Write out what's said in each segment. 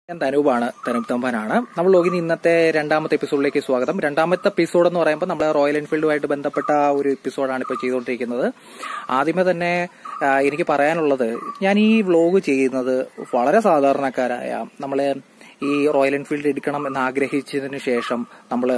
ഞാൻ തനൂപാണ് തനൂപ് തമ്പാനാണ് നമ്മൾ ലോകിന് ഇന്നത്തെ രണ്ടാമത്തെ എപ്പിസോഡിലേക്ക് സ്വാഗതം രണ്ടാമത്തെ എപ്പിസോഡ് എന്ന് പറയുമ്പോൾ നമ്മൾ റോയൽ എൻഫീൽഡുമായിട്ട് ബന്ധപ്പെട്ട ഒരു എപ്പിസോഡാണ് ഇപ്പോൾ ചെയ്തുകൊണ്ടിരിക്കുന്നത് ആദ്യമേ തന്നെ ആ, എനിക്ക് പറയാനുള്ളത് ഞാൻ ഈ വ്ലോഗ് ചെയ്യുന്നത് വളരെ സാധാരണക്കാരായ നമ്മളെ ഈ റോയൽ എൻഫീൽഡ് എടുക്കണം എന്ന് ആഗ്രഹിച്ചതിന് ശേഷം നമ്മൾ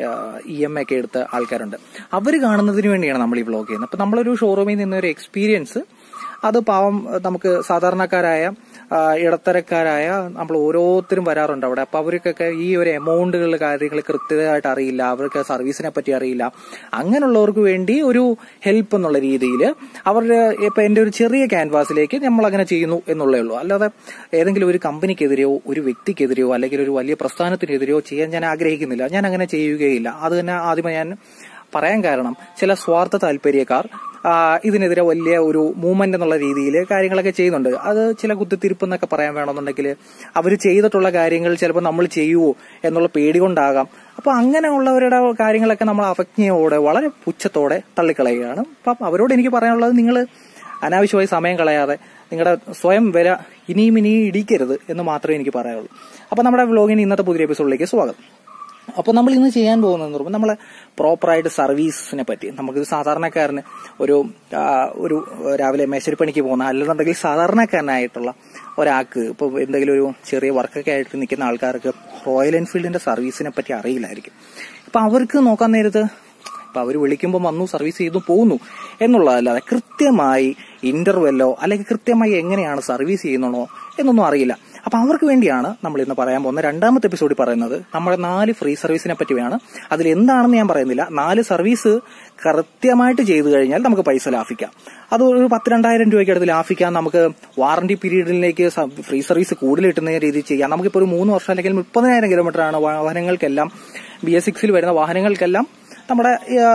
ഇ എം ഒക്കെ എടുത്ത ആൾക്കാരുണ്ട് അവർ കാണുന്നതിന് വേണ്ടിയാണ് നമ്മൾ ഈ വ്ലോഗ് ചെയ്യുന്നത് അപ്പൊ നമ്മളൊരു ഷോറൂമിൽ നിന്ന് ഒരു എക്സ്പീരിയൻസ് അത് പാവം നമുക്ക് സാധാരണക്കാരായ ആ, ഇടത്തരക്കാരായ നമ്മൾ ഓരോരുത്തരും വരാറുണ്ട് അവിടെ അപ്പൊ അവർക്കൊക്കെ ഈ ഒരു എമൗണ്ടുകൾ കാര്യങ്ങൾ കൃത്യമായിട്ട് അറിയില്ല അവർക്ക് സർവീസിനെ പറ്റി അറിയില്ല അങ്ങനെയുള്ളവർക്ക് വേണ്ടി ഒരു ഹെൽപ്പ് എന്നുള്ള രീതിയിൽ അവരുടെ ഇപ്പൊ എന്റെ ഒരു ചെറിയ ക്യാൻവാസിലേക്ക് നമ്മൾ അങ്ങനെ ചെയ്യുന്നു എന്നുള്ളേ ഉള്ളൂ അല്ലാതെ ഏതെങ്കിലും ഒരു കമ്പനിക്കെതിരെയോ ഒരു വ്യക്തിക്കെതിരെയോ അല്ലെങ്കിൽ ഒരു വലിയ പ്രസ്ഥാനത്തിനെതിരെയോ ചെയ്യാൻ ഞാൻ ആഗ്രഹിക്കുന്നില്ല ഞാൻ അങ്ങനെ ചെയ്യുകയില്ല അത് തന്നെ ആദ്യമേ ഞാൻ പറയാൻ കാരണം ചില സ്വാർത്ഥ താല്പര്യക്കാർ ആ, ഇതിനെതിരെ വലിയ ഒരു മൂവ്മെന്റ് എന്നുള്ള രീതിയിൽ കാര്യങ്ങളൊക്കെ ചെയ്യുന്നുണ്ട് അത് ചില കുത്തിത്തിരിപ്പ് എന്നൊക്കെ പറയാൻ വേണമെന്നുണ്ടെങ്കിൽ അവർ ചെയ്തിട്ടുള്ള കാര്യങ്ങൾ ചിലപ്പോൾ നമ്മൾ ചെയ്യുവോ എന്നുള്ള പേടി കൊണ്ടാകാം അപ്പൊ അങ്ങനെയുള്ളവരുടെ കാര്യങ്ങളൊക്കെ നമ്മൾ അവജ്ഞയോടെ വളരെ പുച്ഛത്തോടെ തള്ളിക്കളയുകയാണ് അപ്പം അവരോട് എനിക്ക് പറയാനുള്ളത് നിങ്ങൾ അനാവശ്യമായി സമയം കളയാതെ നിങ്ങളുടെ സ്വയം വില ഇനിയും ഇനിയും ഇടിക്കരുത് എന്ന് മാത്രമേ എനിക്ക് പറയാനുള്ളൂ അപ്പൊ നമ്മുടെ വ്ലോഗിന് ഇന്നത്തെ പുതിയ എപ്പിസോഡിലേക്ക് സ്വാഗതം അപ്പോൾ നമ്മൾ ഇന്ന് ചെയ്യാൻ പോകുന്നതെന്ന് പറയുമ്പോൾ നമ്മളെ പ്രോപ്പറായിട്ട് സർവീസിനെ പറ്റി നമുക്ക് സാധാരണക്കാരന് ഒരു ആ, ഒരു രാവിലെ മേശരിപ്പണിക്ക് പോകുന്ന അല്ലെന്നുണ്ടെങ്കിൽ സാധാരണക്കാരനായിട്ടുള്ള ഒരാൾക്ക് ഇപ്പോൾ എന്തെങ്കിലും ഒരു ചെറിയ വർക്കൊക്കെ ആയിട്ട് നിൽക്കുന്ന ആൾക്കാർക്ക് റോയൽ എൻഫീൽഡിന്റെ സർവീസിനെ പറ്റി അറിയില്ലായിരിക്കും അപ്പൊ അവർക്ക് നോക്കാൻ നേരത്ത് ഇപ്പൊ അവർ വിളിക്കുമ്പോൾ വന്നു സർവീസ് ചെയ്തു പോകുന്നു എന്നുള്ളതല്ലാതെ കൃത്യമായി ഇന്റർവെല്ലോ അല്ലെങ്കിൽ കൃത്യമായി എങ്ങനെയാണ് സർവീസ് ചെയ്യുന്നണോ എന്നൊന്നും അറിയില്ല അപ്പൊ അവർക്ക് വേണ്ടിയാണ് നമ്മൾ ഇന്ന് പറയാൻ പോകുന്ന രണ്ടാമത്തെ എപ്പിസോഡിൽ പറയുന്നത് നമ്മുടെ നാല് ഫ്രീ സർവീസിനെ പറ്റിയാണ് അതിൽ എന്താണെന്ന് ഞാൻ പറയുന്നില്ല നാല് സർവീസ് കൃത്യമായിട്ട് ചെയ്തു കഴിഞ്ഞാൽ നമുക്ക് പൈസ ലാഭിക്കാം അത് ഒരു പത്ത് രണ്ടായിരം രൂപയ്ക്ക് അടുത്ത് ലാഭിക്കാം നമുക്ക് വാറന്റി പീരീഡിലേക്ക് ഫ്രീ സർവീസ് കൂടുതൽ കിട്ടുന്ന രീതിയിൽ ചെയ്യാം നമുക്കിപ്പോൾ ഒരു മൂന്ന് വർഷം അല്ലെങ്കിൽ മുപ്പതിനായിരം കിലോമീറ്റർ ആണ് വാഹനങ്ങൾക്കെല്ലാം ബി എസ് സിക്സിൽ വരുന്ന വാഹനങ്ങൾക്കെല്ലാം നമ്മുടെ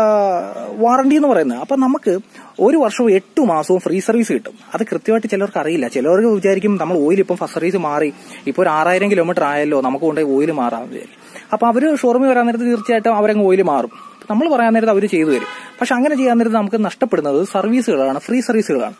വാറണ്ടി എന്ന് പറയുന്നത് അപ്പൊ നമുക്ക് ഒരു വർഷവും എട്ട് മാസവും ഫ്രീ സർവീസ് കിട്ടും അത് കൃത്യമായിട്ട് ചിലർക്ക് അറിയില്ല ചിലർക്ക് വിചാരിക്കും നമ്മൾ ഓയിൽ ഇപ്പം ഫസ്റ്റ് സർവീസ് മാറി ഇപ്പോൾ ഒരു ആറായിരം കിലോമീറ്റർ ആയല്ലോ നമുക്ക് കൊണ്ടുപോയി ഓയിൽ മാറാമെന്ന് വിചാരിക്കും അപ്പൊ അവര് ഷോറൂമിൽ വരാൻ നേരത്ത് തീർച്ചയായിട്ടും അവരങ്ങ് ഓയിൽ മാറും നമ്മൾ പറയാൻ നേരത്ത് അവർ ചെയ്തു തരും പക്ഷെ അങ്ങനെ ചെയ്യാൻ നേരത്ത് നമുക്ക് നഷ്ടപ്പെടുന്നത് സർവീസുകളാണ് ഫ്രീ സർവീസുകളാണ്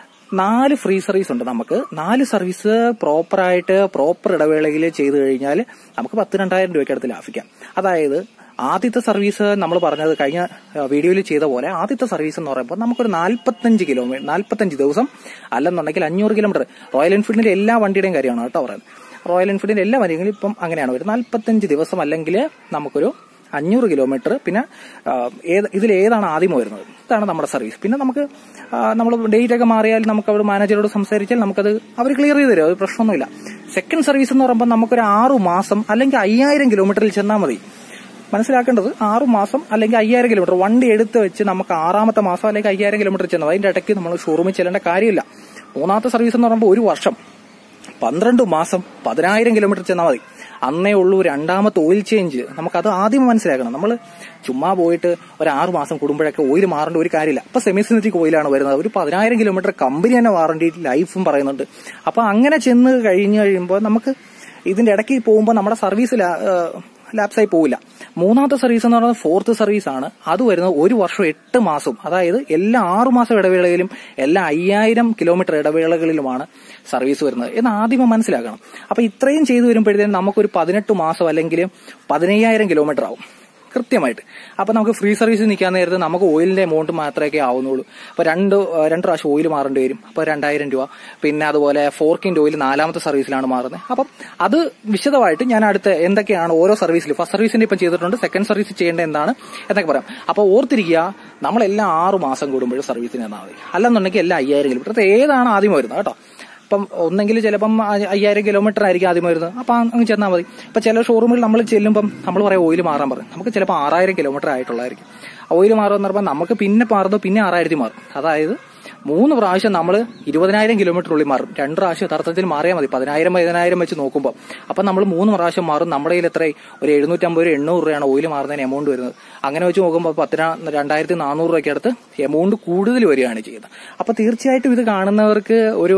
നാല് ഫ്രീ സർവീസ് ഉണ്ട് നമുക്ക് നാല് സർവീസ് പ്രോപ്പറായിട്ട് പ്രോപ്പർ ഇടവേളയിൽ ചെയ്തു കഴിഞ്ഞാൽ നമുക്ക് പത്ത് രണ്ടായിരം രൂപയ്ക്ക് അടുത്ത് ലാഭിക്കാം അതായത് ആദ്യത്തെ സർവീസ് നമ്മൾ പറഞ്ഞത് കഴിഞ്ഞ വീഡിയോയിൽ ചെയ്ത പോലെ ആദ്യത്തെ സർവീസ് എന്ന് പറയുമ്പോൾ നമുക്കൊരു നാൽപ്പത്തഞ്ച് കിലോമീറ്റർ നാൽപ്പത്തഞ്ച് ദിവസം അല്ലെന്നുണ്ടെങ്കിൽ അഞ്ഞൂറ് കിലോമീറ്റർ റോയൽ എൻഫീൽഡിന്റെ എല്ലാ വണ്ടിയുടെയും കാര്യമാണ് കേട്ടോ പറയുന്നത് റോയൽ എൻഫീൽഡിന്റെ എല്ലാ വണ്ടികളും ഇപ്പം അങ്ങനെയാണ് വരുന്നത് നാൽപ്പത്തഞ്ച് ദിവസം അല്ലെങ്കിൽ നമുക്കൊരു അഞ്ഞൂറ് കിലോമീറ്റർ പിന്നെ ആ, ഏത് ഇതിൽ ഏതാണ് ആദ്യം വരുന്നത് ഇതാണ് നമ്മുടെ സർവീസ് പിന്നെ നമുക്ക് നമ്മൾ ഡേറ്റ് ഒക്കെ മാറിയാൽ നമുക്ക് അവർ മാനേജറോട് സംസാരിച്ചാൽ നമുക്കത് അവർ ക്ലിയർ ചെയ്ത് തരും അത് പ്രശ്നമൊന്നുമില്ല സെക്കൻഡ് സർവീസ് എന്ന് പറയുമ്പോൾ നമുക്കൊരു ആറു മാസം അല്ലെങ്കിൽ അയ്യായിരം കിലോമീറ്ററിൽ ചെന്നാൽ മതി മനസ്സിലാക്കേണ്ടത് ആറു മാസം അല്ലെങ്കിൽ അയ്യായിരം കിലോമീറ്റർ വണ്ടി എടുത്ത് വെച്ച് നമുക്ക് ആറാമത്തെ മാസം അല്ലെങ്കിൽ അയ്യായിരം കിലോമീറ്റർ ചെന്നത് അതിന്റെ ഇടയ്ക്ക് നമ്മൾ ഷോറൂമിൽ ചെല്ലേണ്ട കാര്യമില്ല മൂന്നാമത്തെ സർവീസ് എന്ന് പറയുമ്പോൾ ഒരു വർഷം പന്ത്രണ്ട് മാസം പതിനായിരം കിലോമീറ്റർ ചെന്നാൽ മതി അന്നേ ഉള്ളൂ രണ്ടാമത്തെ ഓയിൽ ചേഞ്ച് നമുക്കത് ആദ്യം മനസ്സിലാക്കണം നമ്മൾ ചുമ്മാ പോയിട്ട് ഒരു ആറ് മാസം കൂടുമ്പോഴൊക്കെ ഓയിൽ മാറേണ്ട ഒരു കാര്യമില്ല ഇപ്പൊ സെമിസിനറ്റിക് ഓയിലാണ് വരുന്നത് ഒരു പതിനായിരം കിലോമീറ്റർ കമ്പനി തന്നെ വാറണ്ടി ലൈഫും പറയുന്നുണ്ട് അപ്പൊ അങ്ങനെ ചെന്ന് കഴിഞ്ഞ് കഴിയുമ്പോൾ നമുക്ക് ഇതിന്റെ ഇടയ്ക്ക് പോകുമ്പോൾ നമ്മുടെ സർവീസ് ലാപ്സായി പോവില്ല മൂന്നാമത്തെ സർവീസ് എന്ന് പറയുന്നത് ഫോർത്ത് സർവീസ് ആണ് അത് വരുന്നത് ഒരു വർഷം എട്ട് മാസം അതായത് എല്ലാ ആറു മാസം ഇടവേളയിലും എല്ലാ അയ്യായിരം കിലോമീറ്റർ ഇടവേളകളിലുമാണ് സർവീസ് വരുന്നത് എന്ന് ആദ്യമേ മനസ്സിലാക്കണം അപ്പൊ ഇത്രയും ചെയ്തു വരുമ്പോഴത്തേനും നമുക്കൊരു പതിനെട്ട് മാസം അല്ലെങ്കിൽ പതിനയ്യായിരം കിലോമീറ്റർ ആവും കൃത്യമായിട്ട് അപ്പൊ നമുക്ക് ഫ്രീ സർവീസ് നിൽക്കാൻ നേരത്ത് നമുക്ക് ഓയിലിന്റെ എമൗണ്ട് മാത്രമേ ആവുന്നുള്ളൂ അപ്പൊ രണ്ട് ആ, രണ്ട് പ്രാവശ്യം ഓയിൽ മാറേണ്ടി വരും അപ്പൊ രണ്ടായിരം രൂപ പിന്നെ അതുപോലെ ഫോർക്കിന്റെ ഓയിൽ നാലാമത്തെ സർവീസിലാണ് മാറുന്നത് അപ്പം അത് വിശദമായിട്ട് ഞാൻ അടുത്ത എന്തൊക്കെയാണ് ഓരോ സർവീസിലും ഫസ്റ്റ് സർവീസിന്റെ ഇപ്പം ചെയ്തിട്ടുണ്ട് സെക്കൻഡ് സർവീസ് ചെയ്യേണ്ട എന്താണ് എന്നൊക്കെ പറയാം അപ്പൊ ഓർത്തിരിക്കുക നമ്മളെല്ലാം ആറ് മാസം കൂടുമ്പോഴും സർവീസിന് തന്നാൽ മതി അല്ലെന്നുണ്ടെങ്കിൽ എല്ലാം അയ്യായിരം കിലോമീറ്റർ അത് ഏതാണ് ആദ്യം വരുന്നത് കേട്ടോ ഇപ്പം ഒന്നെങ്കിൽ ചിലപ്പം അ- അയ്യായിരം കിലോമീറ്റർ ആയിരിക്കും ആദ്യം വരുന്നത് അപ്പൊ അങ്ങ് ചെന്നാൽ മതി ഇപ്പൊ ചില ഷോറൂമിൽ നമ്മൾ ചെല്ലുമ്പം നമ്മൾ പറയാം ഓയിൽ മാറാൻ പറയും നമുക്ക് ചിലപ്പോൾ ആറായിരം കിലോമീറ്റർ ആയിട്ടുള്ളതായിരിക്കും ഓയിൽ മാറുമെന്ന് പറയുമ്പോൾ നമുക്ക് പിന്നെ മാറുന്നത് പിന്നെ ആറായിരത്തി മാറും അതായത് മൂന്ന് പ്രാവശ്യം നമ്മൾ ഇരുപതിനായിരം കിലോമീറ്റർ ഉള്ളിൽ മാറും രണ്ട് പ്രാവശ്യം യഥാർത്ഥത്തിൽ മാറിയാൽ മതി പതിനായിരം പതിനായിരം വെച്ച് നോക്കുമ്പോൾ അപ്പം നമ്മൾ മൂന്ന് പ്രാവശ്യം മാറും നമ്മുടെ കയ്യിൽ എത്ര ഒരു എഴുന്നൂറ്റമ്പത് രൂപ എണ്ണൂറ് രൂപയാണ് ഓയിൽ മാറുന്നതിന് എമൗണ്ട് വരുന്നത് അങ്ങനെ വെച്ച് നോക്കുമ്പോൾ പത്തിന രണ്ടായിരത്തി നാനൂറ് രൂപയ്ക്ക് അടുത്ത് എമൗണ്ട് കൂടുതൽ വരികയാണ് ചെയ്യുന്നത് അപ്പൊ തീർച്ചയായിട്ടും ഇത് കാണുന്നവർക്ക് ഒരു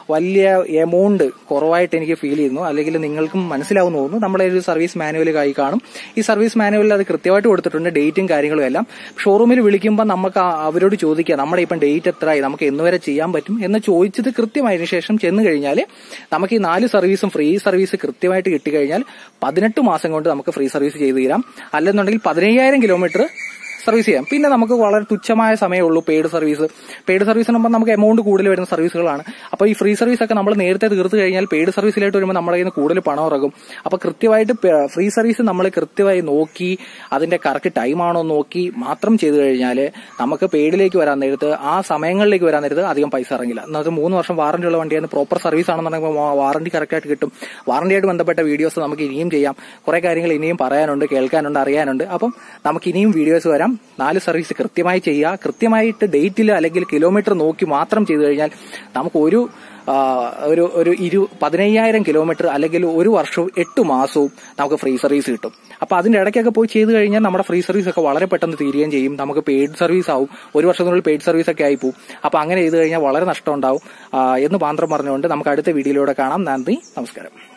വലിയ എമൗണ്ട് കുറവായിട്ട് എനിക്ക് ഫീൽ ചെയ്യുന്നു അല്ലെങ്കിൽ നിങ്ങൾക്കും മനസ്സിലാവുന്നു തോന്നുന്നു നമ്മളെ ഒരു സർവീസ് മാനുവൽ കൈ കാണും ഈ സർവീസ് മാനുവലിൽ അത് കൃത്യമായിട്ട് കൊടുത്തിട്ടുണ്ട് ഡേറ്റും കാര്യങ്ങളും എല്ലാം ഷോറൂമിൽ വിളിക്കുമ്പോൾ നമുക്ക് ആ- അവരോട് ചോദിക്കാം നമ്മുടെ ഇപ്പം ഡേറ്റ് എത്രയായി നമുക്ക് എന്ന് വരെ ചെയ്യാൻ പറ്റും എന്ന് ചോദിച്ചത് കൃത്യമായതിനു ശേഷം ചെന്ന് കഴിഞ്ഞാൽ നമുക്ക് ഈ നാല് സർവീസും ഫ്രീ സർവീസ് കൃത്യമായിട്ട് കിട്ടിക്കഴിഞ്ഞാൽ പതിനെട്ട് മാസം കൊണ്ട് നമുക്ക് ഫ്രീ സർവീസ് ചെയ്തു തീരാം അല്ലെന്നുണ്ടെങ്കിൽ പതിനയ്യായിരം കിലോമീറ്റർ സർവീസ് ചെയ്യാം പിന്നെ നമുക്ക് വളരെ തുച്ഛമായ സമയമുള്ളൂ പെയ്ഡ് സർവീസ് പെയ്ഡ് സർവീസ് ആകുമ്പോൾ നമുക്ക് എമൗണ്ട് കൂടുതൽ വരുന്ന സർവീസുകളാണ് അപ്പോൾ ഈ ഫ്രീ സർവീസ് ഒക്കെ നമ്മൾ നേരത്തെ തീർത്ത് കഴിഞ്ഞാൽ പെയ്ഡ് സർവീസിലായിട്ട് വരുമ്പോൾ നമ്മുടെ കയ്യിൽ നിന്ന് കൂടുതൽ പണം ഇറങ്ങും അപ്പോൾ കൃത്യമായിട്ട് ഫ്രീ സർവീസ് നമ്മൾ കൃത്യമായി നോക്കി അതിന്റെ കറക്റ്റ് ടൈം ആണോ എന്ന് നോക്കി മാത്രം ചെയ്തു കഴിഞ്ഞാൽ നമുക്ക് പെയ്ഡിലേക്ക് വരാൻ നേരത്ത് ആ സമയങ്ങളിലേക്ക് വരാൻ നേരത്ത് അധികം പൈസ ഇറങ്ങില്ല എന്നുവെച്ചാൽ മൂന്ന് വർഷം വാറന്റി ഉള്ള വണ്ടിയാണ് പ്രോപ്പർ സർവീസ് ആണെന്നുണ്ടെങ്കിൽ വാറന്റി കറക്റ്റായിട്ട് കിട്ടും വാറന്റിയായിട്ട് ബന്ധപ്പെട്ട വീഡിയോസ് നമുക്ക് ഇനിയും ചെയ്യാം കുറെ കാര്യങ്ങൾ ഇനിയും പറയാനുണ്ട് കേൾക്കാനുണ്ട് അറിയാനുണ്ട് അപ്പം നമുക്ക് ഇനിയും വീഡിയോസ് വരാം നാല് സർവീസ് കൃത്യമായി ചെയ്യുക കൃത്യമായിട്ട് ഡേറ്റിൽ അല്ലെങ്കിൽ കിലോമീറ്റർ നോക്കി മാത്രം ചെയ്തു കഴിഞ്ഞാൽ നമുക്ക് ഒരു ആ, ഒരു ഒരു ഇരു പതിനയ്യായിരം കിലോമീറ്റർ അല്ലെങ്കിൽ ഒരു വർഷവും എട്ട് മാസവും നമുക്ക് ഫ്രീ സർവീസ് കിട്ടും അപ്പൊ അതിന്റെ ഇടയ്ക്കൊക്കെ പോയി ചെയ്തു കഴിഞ്ഞാൽ നമ്മുടെ ഫ്രീ സർവീസ് ഒക്കെ വളരെ പെട്ടെന്ന് തീരുകയും ചെയ്യും നമുക്ക് പെയ്ഡ് സർവീസ് ആവും ഒരു വർഷത്തിനുള്ളിൽ പെയ്ഡ് സർവീസ് ഒക്കെ ആയി പോകും അപ്പൊ അങ്ങനെ ചെയ്തു കഴിഞ്ഞാൽ വളരെ നഷ്ടം ഉണ്ടാവും ആ, എന്ന് മാത്രം പറഞ്ഞുകൊണ്ട് നമുക്ക് അടുത്ത വീഡിയോയിലൂടെ കാണാം നന്ദി നമസ്കാരം